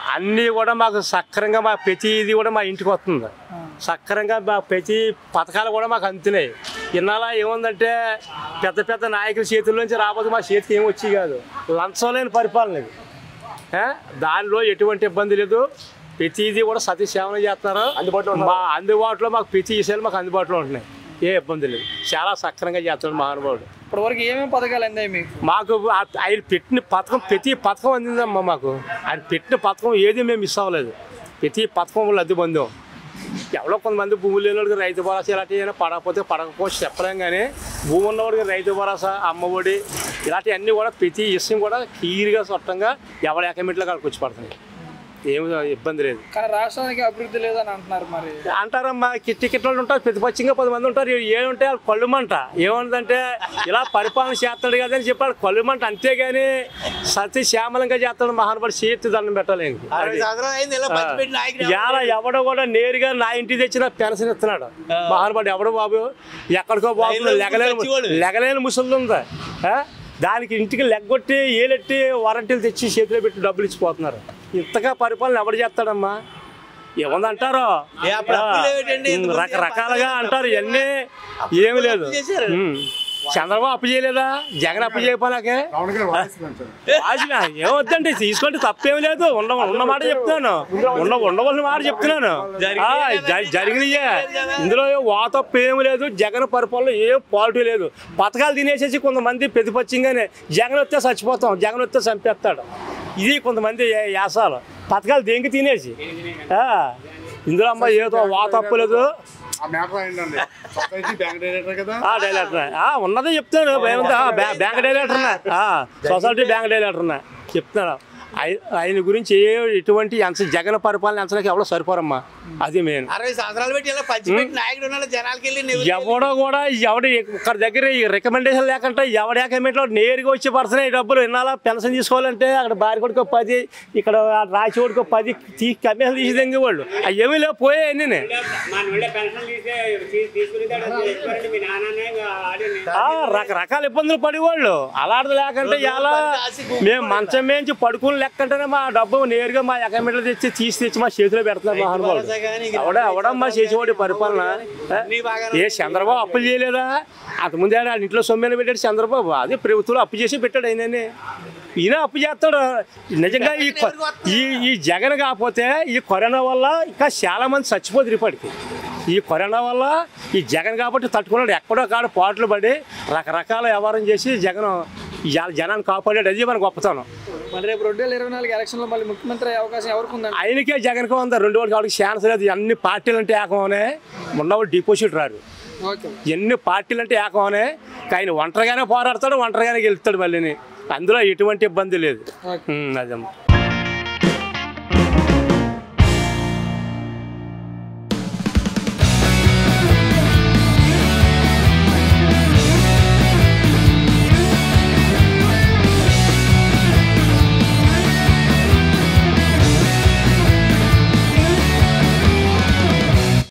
అన్నీ కూడా మాకు సక్రంగా మా ప్రతిది కూడా మా ఇంటికి వస్తుంది సక్రంగా మా ప్రతి పథకాలు కూడా మాకు అందుతున్నాయి ఇన్నాళ్ళ ఏముందంటే పెద్ద పెద్ద నాయకుల చేతుల్లోంచి రాబోతే మా చేతికి ఏం వచ్చి కాదు లంచం లేని పరిపాలన ఇది ఏ? దానిలో ఎటువంటి ఇబ్బంది లేదు ప్రతిదీ కూడా సతీ సేవన చేస్తున్నారు అందుబాటులో మా అందుబాటులో మాకు ప్రతి విషయాలు మాకు అందుబాటులో ఉంటున్నాయి ఏ ఇబ్బంది లేదు చాలా సక్రంగా చేస్తున్నాడు మహానుభావుడు ఇప్పటి వరకు ఏమేమి పథకాలు అందాయి మీకు మాకు ఆ- ఆయన పెట్టిన పథకం ప్రతి పథకం అందిందమ్మా మాకు ఆయన పెట్టిన పథకం ఏది మేము మిస్ అవ్వలేదు ప్రతి పథకం లబ్ధి పొందాం ఎవరో కొంతమంది భూములు లేనివాడికి రైతు భరోసా ఇలాంటివి ఏమైనా పడకపోతే పడకపోతే చెప్పలేం కానీ భూమి ఉన్నవాడికి రైతు భరోసా అమ్మఒడి ఇలాంటివన్నీ కూడా ప్రతి విషయం కూడా క్లియర్గా స్పష్టంగా ఎవరి అకౌంట్లో కాడికి వచ్చి పడుతున్నాయి ఏమి ఇబ్బంది లేదు కానీ రాష్ట్రానికి అభివృద్ధి లేదని అంటున్నారు మరి అంటారమ్మా టికెట్ వాళ్ళు ఉంటారు ప్రతిపక్షంగా పది మంది ఉంటారు ఏముంటే వాళ్ళు కళ్ళుమంట ఏముందంటే ఇలా పరిపాలన చేస్తాడు కదా అని చెప్పి వాళ్ళు కళ్ళుమంట అంతేగాని సతీ శ్యామలంగా చేస్తాడు మహానుభావుడు చేతి దండం పెట్టాలి ఇంక. అరవై సంవత్సరాలు అయింది ఇలా పంచిపెట్టి నాయకుడు ఇవాళ ఎవడో కూడా నేరుగా నా ఇంటికి తెచ్చిన పెన్షన్ ఇస్తున్నాడు మహానుభావుడు ఎవడు బాబు ఎక్కడికో బాబు లైన్లో లెగలేని తెచ్చేవాడు. లెగలేని ముసలి ఉందా ఆ? దానికి ఇంటికి లెగ్గొట్టి ఏలెట్టి వారంటీలు తెచ్చి చేతిలో పెట్టి డబ్బులు ఇచ్చిపోతున్నారు ఇంతగా పరిపాలన ఎవడు చేస్తాడమ్మా ఏముందంటారో ఏ, అప్పుడు అప్పులు ఏమిటండి? ఉమ్, ఇంతకుముందు రకరకాలుగా అంటారు ఇవన్నీ ఏమి లేదు అప్పు చేశారు. ఉమ్. చంద్రబాబు అప్పు చేయలేదా జగన్ అప్పు చేయకపోనాకే వాజినా ఏమొద్దండి తీసుకుంటే తప్పేం లేదు ఉండ ఉన్న మాట చెప్తున్నాను ఉండ ఉండవలసిన మాట చెప్తున్నాను ఆ, జ- జరిగినయే ఇందులో ఏ వా తప్పు ఏమి లేదు జగన్ పరిపాలన ఏ పాలిటీ లేదు పథకాలు తినేసేసి కొంతమంది ప్రతిపక్షంగానే జగన్ వస్తే చచ్చిపోతాం జగన్ వస్తే చంపేస్తాడు ఇది కొంతమంది యా- యాసాలు పథకాలు దేనికి తినేసి ఆ, ఇందులో అమ్మ ఏదో వా తప్పు లేదు ఆ మ్యాటర్ ఏంటండి సొసైటీ బ్యాంక్ డైరెక్టర్ కదా ఆ డైలాటర్ ఆ ఉన్నదే చెప్తాను ఏముంది ఆ, బ్యా- బ్యాంక్ డైలాటర్ సొసైటీ బ్యాంక్ డైలాటర్ చెప్తాను ఆయ- ఆయన గురించి ఏ ఎటువంటి అంచ జగన్ పరిపాలన అంచనాకి ఎవడో సరిపోరమ్మా అది మెయిన్ అరవై సంవత్సరాలు పెట్టి ఇలా పంచిపెట్టి నాయకుడు ఉన్నాడు జనాలకి వెళ్ళి నిధులు ఎవడో కూడా ఎవడు ఒకరి దగ్గర ఈ రికమెండేషన్ లేకుండా ఎవడి అకౌంట్లో నేరుగా వచ్చి పర్సన్ ఈ డబ్బులు ఇన్నాళ్ళ పెన్షన్ తీసుకోవాలంటే అక్కడ భార్య కొడుకో పది ఇక్కడ రాచి కొడుకో పది తీ కమిషన్ తీసి తెంగి వాళ్ళు అవి ఏమీ లేవు పోయాయి అన్నీ మన ఊళ్ళో పెన్షన్ తీసే తీ- తీసుకుని చెప్పారంటే మీ నాన్ననే ఆడి ఆ, రకరకాల ఇబ్బందులు పడేవాళ్ళు అలాంటిది లేకుంటే ఎలా మేము మంచం మేంచి పడుకుని లెక్కంటేనే మా డబ్బు నేరుగా మా అకౌంట్లో తెచ్చి తీసి తెచ్చి మా చేతిలో పెడుతున్నారు మహానుభావుడు అవడ అవడమ్మా చేసేవాడి పరిపాలన ఏ? ఏ చంద్రబాబు అప్పులు చేయలేదా అంతకుముందు ఆయన ఇంట్లో సొమ్మెన పెట్టాడు చంద్రబాబు అదే ప్రభుత్వంలో అప్పు చేసి పెట్టాడు ఆయననే ఈయన అప్పు చేస్తాడు నిజంగా ఈ కొ- ఈ ఈ జగన్ కాకపోతే ఈ కరోనా వల్ల ఇంకా చాలా మంది చచ్చిపోతారు ఇప్పటికి ఈ కరోనా వల్ల ఈ జగన్ కాబట్టి తట్టుకున్నాడు ఎక్కడో కాడ పాటలు పడి రకరకాల వ్యవహారం చేసి జగన్ ఇవాళ జనాన్ని కాపాడాడు అది మన గొప్పతనం మరి రేపు రెండు వేల ఇరవై నాలుగు ఎలక్షన్లో మళ్ళీ ముఖ్యమంత్రి అయ్యే అవకాశం ఎవరికి ఉందండి ఆయనకే జగన్కి ఉంది రెండు వాళ్ళకి వాళ్ళకి ఛాన్స్ లేదు అన్ని పార్టీలు అంటే ఏకమనే ఉన్నవాళ్ళు డిపాజిట్ రారు ఓకే ఎన్ని పార్టీలు అంటే ఏకమనే ఆయన ఒంటరిగానే పోరాడతాడు ఒంటరిగానే గెలుస్తాడు మళ్ళీని అందులో ఎటువంటి ఇబ్బంది లేదు ఉమ్, అదమ్మా